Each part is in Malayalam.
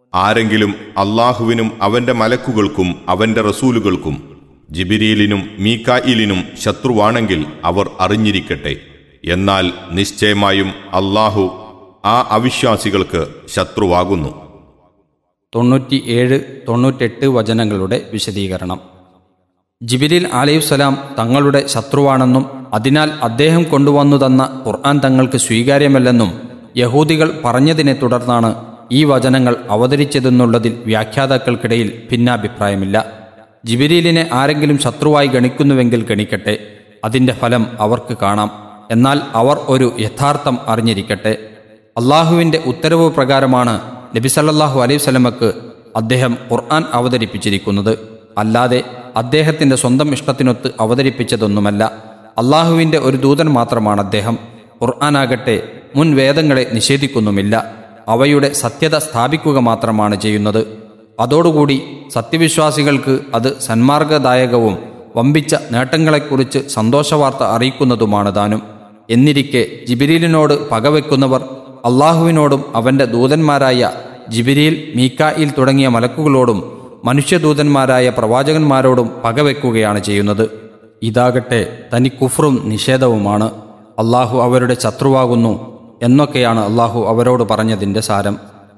ആരെങ്കിലും അള്ളാഹുവിനും അവന്റെ മലക്കുകൾക്കും അവന്റെ റസൂലുകൾക്കും ജിബിരീലിനും മീക്കായിലിനും ശത്രുവാണെങ്കിൽ അവർ അറിഞ്ഞിരിക്കട്ടെ എന്നാൽ നിശ്ചയമായും അള്ളാഹു ആ അവിശ്വാസികൾക്ക് ശത്രുവാകുന്നു തൊണ്ണൂറ്റി ഏഴ് തൊണ്ണൂറ്റെട്ട് വചനങ്ങളുടെ വിശദീകരണം ജിബിരിൽ അലൈഹിസ്സലാം തങ്ങളുടെ ശത്രുവാണെന്നും അതിനാൽ അദ്ദേഹം കൊണ്ടുവന്നു തന്ന ഖുർആൻ തങ്ങൾക്ക് സ്വീകാര്യമല്ലെന്നും യഹൂദികൾ പറഞ്ഞതിനെ തുടർന്നാണ് ഈ വചനങ്ങൾ അവതരിച്ചതെന്നുള്ളതിൽ വ്യാഖ്യാതാക്കൾക്കിടയിൽ ഭിന്നാഭിപ്രായമില്ല ജിബിരിലിനെ ആരെങ്കിലും ശത്രുവായി ഗണിക്കുന്നുവെങ്കിൽ ഗണിക്കട്ടെ അതിന്റെ ഫലം അവർക്ക് കാണാം എന്നാൽ അവർ ഒരു യഥാർത്ഥം അറിഞ്ഞിരിക്കട്ടെ അള്ളാഹുവിന്റെ ഉത്തരവ് പ്രകാരമാണ് നബി സല്ലല്ലാഹു അലൈഹി വസല്ലമക്ക് അദ്ദേഹം ഖുർആൻ അവതരിപ്പിച്ചിരിക്കുന്നത് അല്ലാതെ അദ്ദേഹത്തിന്റെ സ്വന്തം ഇഷ്ടത്തിനൊത്ത് അവതരിപ്പിച്ചതൊന്നുമല്ല അള്ളാഹുവിന്റെ ഒരു ദൂതൻ മാത്രമാണ് അദ്ദേഹം ഖുർആനാകട്ടെ മുൻ വേദങ്ങളെ നിഷേധിക്കുന്നുമില്ല അവയുടെ സത്യത സ്ഥാപിക്കുക മാത്രമാണ് ചെയ്യുന്നത് അതോടുകൂടി സത്യവിശ്വാസികൾക്ക് അത് സന്മാർഗദായകവും വമ്പിച്ച നേട്ടങ്ങളെക്കുറിച്ച് സന്തോഷവാർത്ത അറിയിക്കുന്നതുമാണ് താനും എന്നിരിക്കെ ജിബിരിലിനോട് പകവെക്കുന്നവർ അള്ളാഹുവിനോടും അവന്റെ ദൂതന്മാരായ ജിബിരിയിൽ മീക്കായിൽ തുടങ്ങിയ മലക്കുകളോടും മനുഷ്യദൂതന്മാരായ പ്രവാചകന്മാരോടും പകവെക്കുകയാണ് ചെയ്യുന്നത് ഇതാകട്ടെ തനി കുഫറും നിഷേധവുമാണ് അള്ളാഹു അവരുടെ ശത്രുവാകുന്നു എന്നൊക്കെയാണ് അള്ളാഹു അവരോട് പറഞ്ഞതിൻ്റെ സാരം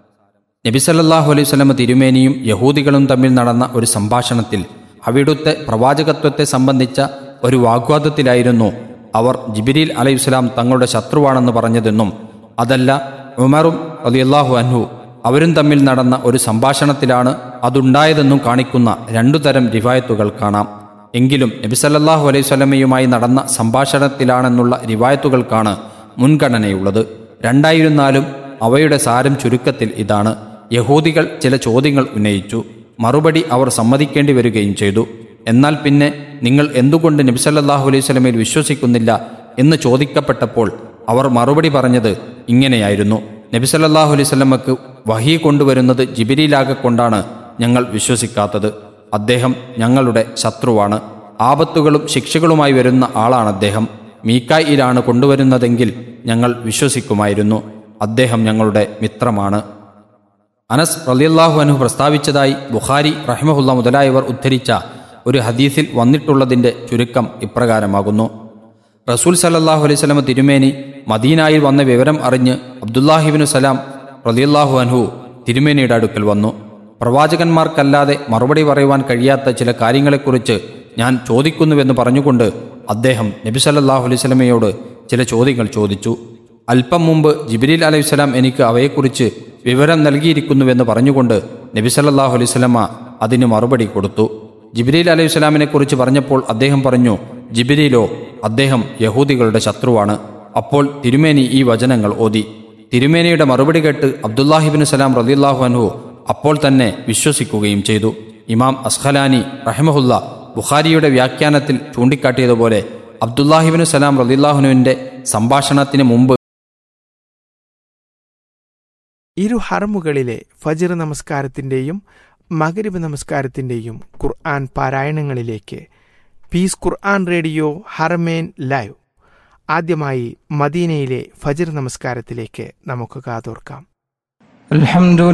നബിസല്ലാഹു അലൈഹി സ്വലമ തിരുമേനിയും യഹൂദികളും തമ്മിൽ നടന്ന ഒരു സംഭാഷണത്തിൽ അവിടുത്തെ പ്രവാചകത്വത്തെ സംബന്ധിച്ച ഒരു വാഗ്വാദത്തിലായിരുന്നു അവർ ജിബിരിൽ അലൈഹിസ്ലാം തങ്ങളുടെ ശത്രുവാണെന്ന് പറഞ്ഞതെന്നും അതല്ല ഉമറും റളിയല്ലാഹു അൻഹു അവരും തമ്മിൽ നടന്ന ഒരു സംഭാഷണത്തിലാണ് അതുണ്ടായതെന്നും കാണിക്കുന്ന രണ്ടു തരം റിവായത്തുകൾ കാണാം എങ്കിലും നബിസല്ലാഹു അലൈഹി സ്വലമയുമായി നടന്ന സംഭാഷണത്തിലാണെന്നുള്ള റിവായത്തുകൾക്കാണ് മുൻഗണനയുള്ളത് രണ്ടായിരുന്നാലും അവയുടെ സാരം ചുരുക്കത്തിൽ ഇതാണ് യഹൂദികൾ ചില ചോദ്യങ്ങൾ ഉന്നയിച്ചു മറുപടി അവർ സമ്മതിക്കേണ്ടി വരികയും ചെയ്തു എന്നാൽ പിന്നെ നിങ്ങൾ എന്തുകൊണ്ട് നബിസല്ലാഹു അലൈഹി സ്വലമയിൽ വിശ്വസിക്കുന്നില്ല എന്ന് ചോദിക്കപ്പെട്ടപ്പോൾ അവർ മറുപടി പറഞ്ഞത് ഇങ്ങനെയായിരുന്നു നബിസല്ലാഹു അലൈഹി സ്വലമക്ക് വഹി കൊണ്ടുവരുന്നത് ജിബിരിയിലാകൊണ്ടാണ് ഞങ്ങൾ വിശ്വസിക്കാത്തത് അദ്ദേഹം ഞങ്ങളുടെ ശത്രുവാണ് ആപത്തുകളും ശിക്ഷകളുമായി വരുന്ന ആളാണ് അദ്ദേഹം മീക്കായിലാണ് കൊണ്ടുവരുന്നതെങ്കിൽ ഞങ്ങൾ വിശ്വസിക്കുമായിരുന്നു അദ്ദേഹം ഞങ്ങളുടെ മിത്രമാണ് അനസ് റലിയല്ലാഹു അനു പ്രസ്താവിച്ചതായി ബുഖാരി റഹ്മഹുല്ല മുതലായവർ ഉദ്ധരിച്ച ഒരു ഹദീസിൽ വന്നിട്ടുള്ളതിന്റെ ചുരുക്കം ഇപ്രകാരമാകുന്നു റസൂൽ സല്ലല്ലാഹു അലൈഹി സ്വലമ തിരുമേനി മദീനായിൽ വന്ന വിവരം അറിഞ്ഞ് അബ്ദുല്ലാഹിബിനു സലാം റലിയല്ലാഹു അൻഹു തിരുമേനിയുടെ അടുക്കൽ വന്നു പ്രവാചകന്മാർക്കല്ലാതെ മറുപടി പറയുവാൻ കഴിയാത്ത ചില കാര്യങ്ങളെക്കുറിച്ച് ഞാൻ ചോദിക്കുന്നുവെന്ന് പറഞ്ഞുകൊണ്ട് അദ്ദേഹം നബി സല്ലല്ലാഹു അലൈഹി സ്വലമയോട് ചില ചോദ്യങ്ങൾ ചോദിച്ചു അല്പം മുമ്പ് ജിബിരിൽ അലൈഹിസ്സലാം എനിക്ക് അവയെക്കുറിച്ച് വിവരം നൽകിയിരിക്കുന്നുവെന്ന് പറഞ്ഞുകൊണ്ട് നബി സല്ലല്ലാഹു അലൈഹി സ്വലമ അതിന് മറുപടി കൊടുത്തു ജിബിരിൽ അലൈഹിസ്സലാമിനെ കുറിച്ച് പറഞ്ഞപ്പോൾ അദ്ദേഹം പറഞ്ഞു ജിബിരിലോ അദ്ദേഹം യഹൂദികളുടെ ശത്രുവാണ് അപ്പോൾ തിരുമേനി ഈ വചനങ്ങൾ ഓതി തിരുമേനിയുടെ മറുപടി കേട്ട് അബ്ദുല്ലാഹിബിൻ സലാം റലിയല്ലാഹു അൻഹു അപ്പോൾ തന്നെ വിശ്വസിക്കുകയും ചെയ്തു ഇമാം അസ്ഖലാനി റഹ്മഹുല്ല ബുഖാരിയുടെ വ്യാഖ്യാനത്തിൽ ചൂണ്ടിക്കാട്ടിയതുപോലെ അബ്ദുല്ലാഹിബിൻ സലാം റലില്ലാഹുനുവിന്റെ സംഭാഷണത്തിന് മുമ്പ് ഇരു ഹറമുകളിലെ ഫജിർ നമസ്കാരത്തിന്റെയും മകരിബ് നമസ്കാരത്തിന്റെയും ഖുർആൻ പാരായണങ്ങളിലേക്ക് പീസ് ഖുർആൻ റേഡിയോ ഹറമേൻ ലൈവ് ആദ്യമായി മദീനയിലെ ഫജിർ നമസ്കാരത്തിലേക്ക് നമുക്ക് കാതോർക്കാം الحمد